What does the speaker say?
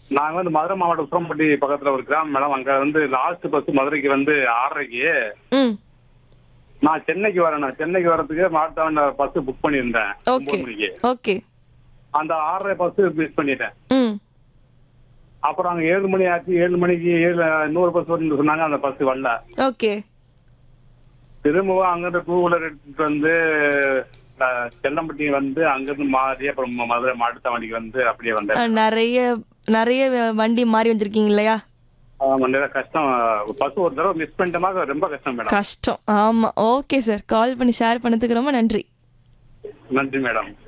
நாங்க வந்து மதுரை மாவட்டம் உசிலம்பட்டி பக்கத்துல ஒரு கிராமம் மேடம் அங்க வந்து லாஸ்ட் பஸ் மதுரைக்கு வந்து ஆறரைக்கு ம் நான் சென்னைக்கு வரேன் சென்னைக்கு வரதுக்கு மாவட்டம் பஸ் புக் பண்ணியிருந்தேன் ஓகே ஒன்பது மணிக்கு ஓகே அந்த ஆறரை பஸ் மிஸ் பண்ணிட்டேன் ம் அப்புறம் அங்க ஏழு மணி ஆச்சு ஏழு மணிக்கு ஏழு இன்னொரு பஸ் வரும்னு சொன்னாங்க அந்த பஸ் வரல ஓகே திரும்பவும் அங்கிருந்து டூ வீலர் எடுத்துட்டு வந்து அஹ், செல்லம்பட்டி வந்து அங்கிருந்து மாறி அப்புறம் ம- மதுரை மாட்டுத்தாவணிக்கு வந்து அப்படியே வந்தேன் அஹ், நிறைய நிறைய வ- வண்டி மாறி வந்திருக்கீங்க இல்லையா ஆமா, நிறைய கஷ்டம் பஸ் ஒரு தடவை மிஸ் பண்ணிட்டமாக ரொம்ப கஷ்டம் மேடம் கஷ்டம் ஆமா ஓகே சார் கால் பண்ணி ஷேர் பண்ணதுக்கு ரொம்ப நன்றி நன்றி மேடம்